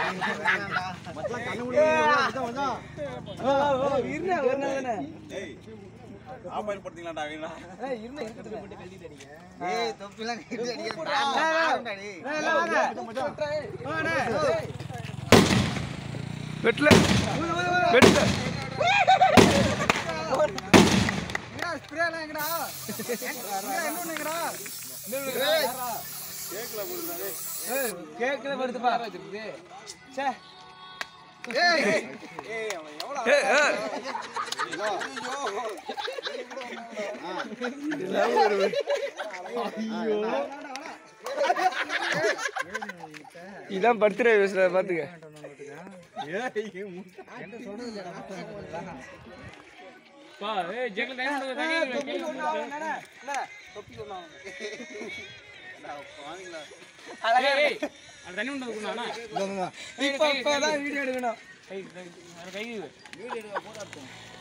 Half boil படுத்தீங்களாடா அவங்களா ஏய் தொப்பிலாம் கட்டி அடிக்கிறான் வெட்டல வெட்டல கேக்கல வருதுப்பா சே ஏய், ஏய். இதெல்லாம் ஒரு இதான் பர்த்டே யூஸ்ல பாத்துக்க பா ஏய் ஜெகல் டைம் தொப்பி ஒண்ணு ஆகும் என்னடா? என்னடா? தொப்பி ஒண்ணு ஆகும். ஏய் அது தண்ணி உண்டு குண்ணா இப்ப இப்பதான் வீடியோ எடுக்கணும் கை கை கை